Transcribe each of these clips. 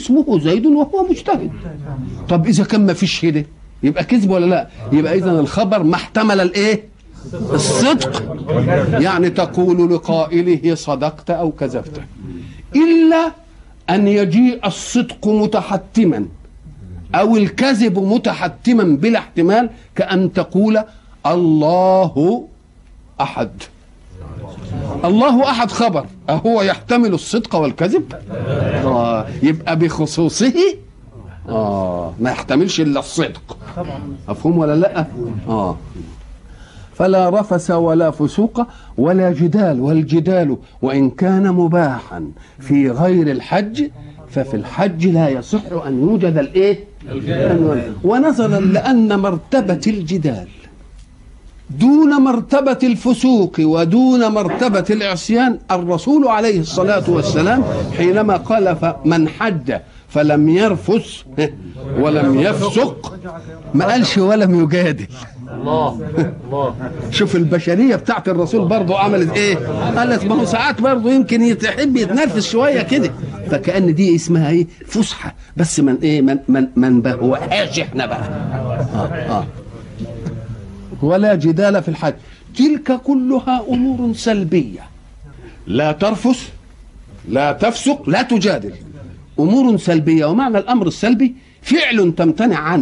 اسمه زيد وهو مجتهد طب اذا كان ما فيش كده يبقى كذب ولا لا يبقى اذا الخبر ما احتمل الايه الصدق يعني تقول لقائله صدقت او كذبت الا ان يجيء الصدق متحتما او الكذب متحتما بلا احتمال كان تقول الله احد الله احد خبر اهو يحتمل الصدق والكذب آه يبقى بخصوصه اه ما يحتملش الا الصدق مفهوم ولا لا اه فلا رفس ولا فسوق ولا جدال والجدال وان كان مباحا في غير الحج ففي الحج لا يصح ان يوجد الايه ونظرا لان مرتبه الجدال دون مرتبة الفسوق ودون مرتبة العصيان الرسول عليه الصلاة والسلام حينما قال فمن حج فلم يرفث ولم يفسق ما قالش ولم يجادل الله الله شوف البشريه بتاعت الرسول برضه عملت ايه قالت ما هو ساعات برضه يمكن يحب يتنرفز شويه كده فكأن دي اسمها ايه فسحه بس من ايه من من من بهوهاش احنا بقى آه آه. ولا جدال في الحج تلك كلها امور سلبيه لا ترفث لا تفسق لا تجادل امور سلبيه ومعنى الامر السلبي فعل تمتنع عنه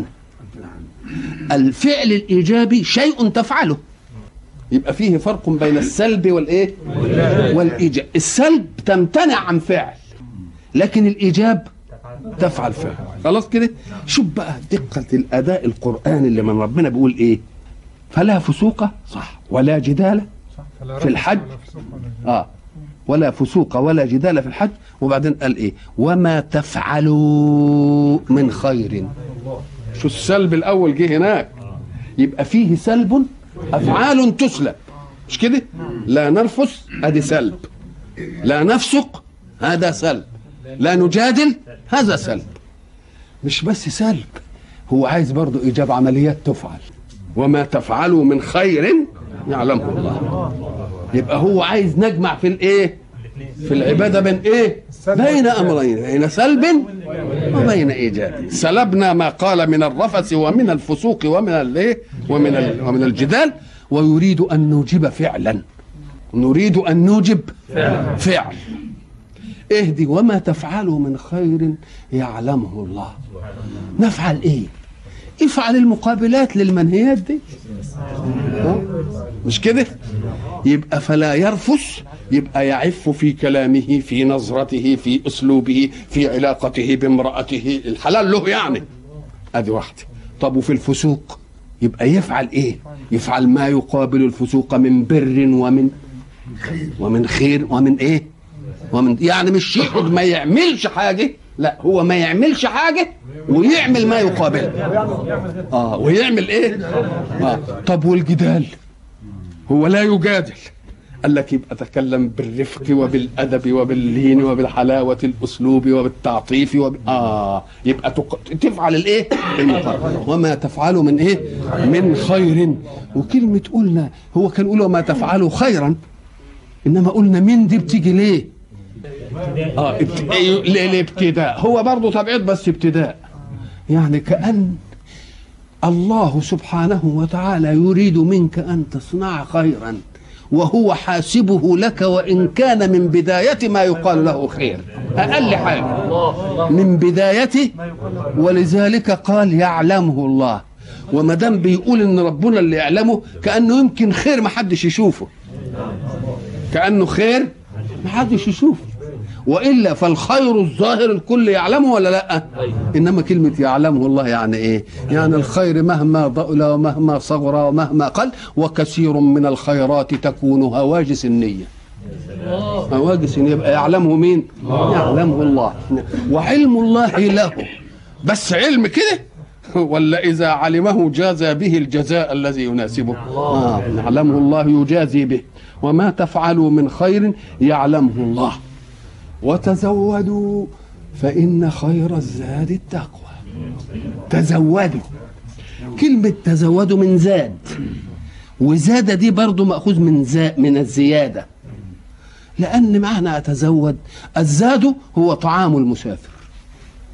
الفعل الايجابي شيء تفعله يبقى فيه فرق بين السلب والايه والايجاب السلب تمتنع عن فعل لكن الايجاب تفعل فعل خلاص كده شوف بقى دقه الاداء القراني اللي من ربنا بيقول ايه فلا فسوق صح ولا جدال في الحج اه ولا فسوق ولا جدال في الحج وبعدين قال ايه وما تفعلوا من خير شو السلب الاول جه هناك يبقى فيه سلب افعال تسلب مش كده لا نرفث ادي سلب لا نفسق هذا سلب لا نجادل هذا سلب مش بس سلب هو عايز برضه ايجاب عمليات تفعل وما تفعلوا من خير يعلمه الله يبقى هو عايز نجمع في الايه في العباده بين ايه بين امرين بين سلب وبين ايجاب سلبنا ما قال من الرفث ومن الفسوق ومن الايه ومن ال- ومن الجدال ويريد ان نوجب فعلا نريد ان نوجب فعل اهدي وما تفعلوا من خير يعلمه الله نفعل ايه افعل المقابلات للمنهيات دي ها؟ مش كده يبقى فلا يرفث يبقى يعف في كلامه في نظرته في اسلوبه في علاقته بامراته الحلال له يعني ادي واحده طب وفي الفسوق يبقى يفعل ايه يفعل ما يقابل الفسوق من بر ومن ومن خير ومن ايه ومن يعني مش يقعد ما يعملش حاجه لا هو ما يعملش حاجه ويعمل ما يقابلها اه ويعمل ايه اه طب والجدال هو لا يجادل قال لك يبقى تكلم بالرفق وبالادب وباللين وبالحلاوه الاسلوب وبالتعطيف وب... اه يبقى تق... تفعل الايه المقابل وما تفعلوا من ايه من خير وكلمه قلنا هو كان يقول وما تفعلوا خيرا انما قلنا من دي بتيجي ليه اه ابت... إيه، ليه الابتداء هو برضه تبعيض بس ابتداء يعني كأن الله سبحانه وتعالى يريد منك أن تصنع خيرا وهو حاسبه لك وإن كان من بداية ما يقال له خير أقل حاجة من بدايته ولذلك قال يعلمه الله وما دام بيقول ان ربنا اللي يعلمه كانه يمكن خير ما حدش يشوفه كانه خير ما حدش يشوفه والا فالخير الظاهر الكل يعلمه ولا لا انما كلمه يعلمه الله يعني ايه يعني الخير مهما ضئل ومهما صغر ومهما قل وكثير من الخيرات تكون هواجس النيه هواجس النيه يبقى يعلمه مين يعلمه الله وعلم الله له بس علم كده ولا إذا علمه جازى به الجزاء الذي يناسبه آه يعلمه الله يجازي به وما تفعلوا من خير يعلمه الله وتزودوا فإن خير الزاد التقوى تزودوا كلمة تزودوا من زاد وزاد دي برضو مأخوذ من زا من الزيادة لأن معنى أتزود الزاد هو طعام المسافر